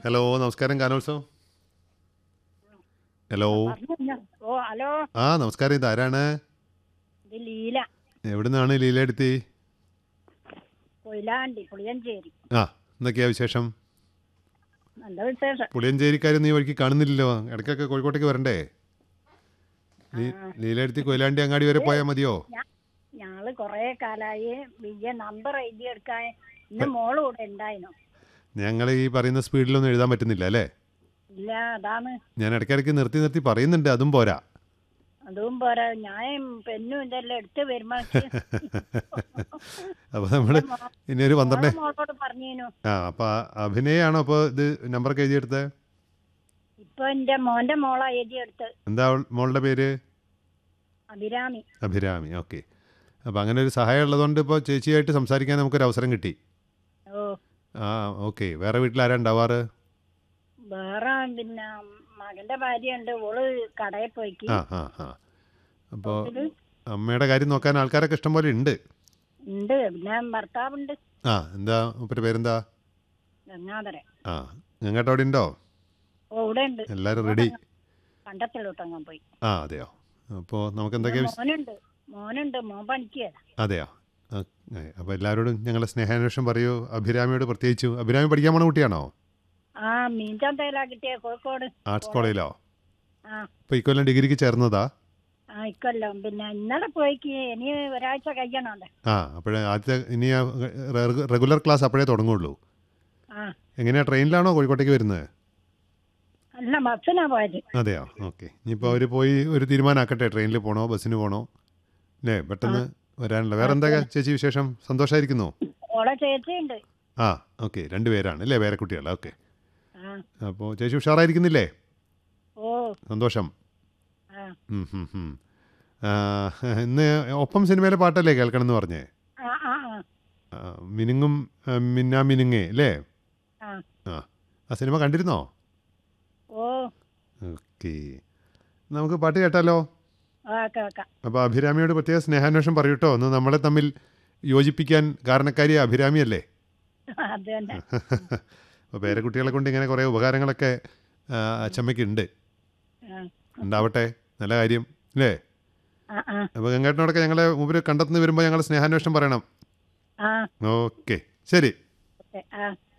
Hello നമസ്കാരം ഗാനോത്സവം hello പറഞ്ഞോ. ഓ ഹലോ ആ നമസ്കാരം ഇത് ആരാണ് ഇത് ലീല എവിടുന്നാണ് ലീലയെടുത്തി കൊയിലാണ്ടി പുളിയഞ്ചേരി ആ എന്തൊക്കെയാ വിശേഷം നല്ല വിശേഷം പുളിയഞ്ചേരിക്കാരും നീ വഴിക്ക് കാണുന്നില്ലല്ലോ ഇടയ്ക്കൊക്കെ കോഴിക്കോട്ടേക്ക് വരണ്ടേ ലീ- ലീലയെടുത്തി കൊയിലാണ്ടി അങ്ങാടി വരെ പോയാൽ മതിയോ ഞാ- ഞങ്ങള് കൊറേ കാലായി വിജയ നമ്പർ എഴുതി എടുക്കാൻ ഇന്ന് മോള് കൂടെ ഉണ്ടായിരുന്നു ഞങ്ങൾ ഈ പറയുന്ന സ്പീഡിലൊന്നും എഴുതാൻ പറ്റുന്നില്ല അല്ലേ ഇല്ല അതാണ് ഞാൻ ഇടയ്ക്കിടയ്ക്ക് നിർത്തി നിർത്തി പറയുന്നുണ്ട് അതും പോരാ അതും പോരാ ഞാൻ പെന്നും ഇതെല്ലാം എടുത്ത് വരുമ്പോ അപ്പോൾ നമ്മൾ ഇനി ഒരു പന്ത്രണ്ട് മോളോട് പറഞ്ഞേനു ആ അപ്പോൾ അഭിനയാണോ അപ്പോൾ ഇത് നമ്പറൊക്കെ എഴുതിയെടുത്തത് ഇപ്പൊ എന്റെ മോന്റെ മോളാ എഴുതി എടുത്ത് എന്താ അവൾ- മോളുടെ പേര് അഭിരാമി അഭിരാമി ഓക്കെ അപ്പോൾ അങ്ങനെ ഒരു സഹായം ഉള്ളതുകൊണ്ട് ഇപ്പോൾ ചേച്ചിയായിട്ട് സംസാരിക്കാൻ നമുക്കൊരു അവസരം കിട്ടി ഓ ആ ഓക്കെ വേറെ വീട്ടിൽ ആരാ ഉണ്ടാവാറ് വേറെ പിന്നെ മകന്റെ ഭാര്യ ഉണ്ട് ഓള് കടയിൽ പോയിക്ക് ആ ആ ആ അപ്പോൾ അമ്മയുടെ കാര്യം നോക്കാൻ ആൾക്കാരൊക്കെ ഇഷ്ടം പോലെ ഉണ്ട് ഉണ്ട് പിന്നെ ഭർത്താവുണ്ട് ആ എന്താ മുപ്പര് പേരെന്താ ഗംഗാധരൻ ആ ഞങ്ങട്ട് അവിടെ ഉണ്ടോ ഓ ഇവിടെ ഉണ്ട് എല്ലാവരും റെഡി കണ്ടത്തിലോട്ടങ്ങാൻ പോയി ആ അതെയോ അപ്പോൾ നമുക്ക് എന്തൊക്കെയാ വിശ- മോനുണ്ട് മോനുണ്ട് മോൻ പണിക്കുക അതെയോ അപ്പോൾ എല്ലാവരോടും ഞങ്ങളുടെ സ്നേഹാന്വേഷണം പറയൂ അഭിരാമിയോട് പ്രത്യേകിച്ചു അഭിരാമി പഠിക്കാൻ പോണ കുട്ടിയാണോ ആ മീൻചന്തയിലാ കിട്ടിയ കോഴിക്കോട് ആർട്സ് കോളേജിലോ ആ ഇപ്പോൾ ഇക്കൊല്ലം ഡിഗ്രിക്ക് ചേർന്നതാ ആ ഇക്കൊല്ലം പിന്നെ ഇന്നലെ പോയിക്ക് ഇനി ഒരാഴ്ച കഴിയണമല്ലേ ആ അപ്പോഴേ ആദ്യത്തെ ഇനി ആ റെ- റെഗുലർ ക്ലാസ് അപ്പോഴേ തുടങ്ങുള്ളൂ ആ എങ്ങനെയാ ട്രെയിനിലാണോ കോഴിക്കോട്ടേക്ക് വരുന്നത് അല്ല ബസ്സിനാ പോയത് അതെയോ ഓക്കെ ഇനിയിപ്പോൾ അവർ പോയി ഒരു തീരുമാനമാക്കട്ടെ ട്രെയിനിൽ പോകണോ ബസ്സിന് പോകണോ അല്ലേ പെട്ടെന്ന് വരാനുള്ള വേറെ എന്താ ചേച്ചി വിശേഷം സന്തോഷമായിരിക്കുന്നു ഓളെ ചേച്ചിയുണ്ട് ആ ഓക്കെ രണ്ട് പേരാണ് അല്ലേ വേറെ കുട്ടികൾ ഓക്കെ ആ അപ്പോൾ ചേച്ചി ഉഷാറായിരിക്കുന്നില്ലേ ഓ സന്തോഷം ആ ഉം, ഉം, ഉം. ആ, ഇന്ന് ഒപ്പം സിനിമയിലെ പാട്ടല്ലേ കേൾക്കണം എന്ന് പറഞ്ഞേ ആ ആ ആ ആ, മിനുങ്ങും ആ, മിന്നാ മിനുങ്ങേ അല്ലേ ആ ആ ആ സിനിമ കണ്ടിരുന്നോ ഓ ഓക്കെ നമുക്ക് പാട്ട് കേട്ടാലോ ആ കേക്കാം അപ്പോൾ അഭിരാമിയോട് പ്രത്യേക സ്നേഹാന്വേഷണം പറയൂട്ടോ ഒന്ന് നമ്മളെ തമ്മിൽ യോജിപ്പിക്കാൻ കാരണക്കാരി അഭിരാമിയല്ലേ അത് തന്നെ അപ്പോൾ പേരക്കുട്ടികളെ കൊണ്ട് ഇങ്ങനെ കുറേ ഉപകാരങ്ങളൊക്കെ ആ, അച്ചമ്മയ്ക്കുണ്ട് ആ ഉണ്ടാവട്ടെ നല്ല കാര്യം അല്ലേ ആ ആ അപ്പോൾ ഗംഗേട്ടനോടൊക്കെ ഞങ്ങളെ മുമ്പിൽ കണ്ടെത്തുന്ന വരുമ്പോൾ ഞങ്ങൾ സ്നേഹാന്വേഷണം പറയണം ആ ഓക്കെ ശരി ഓക്കെ ആ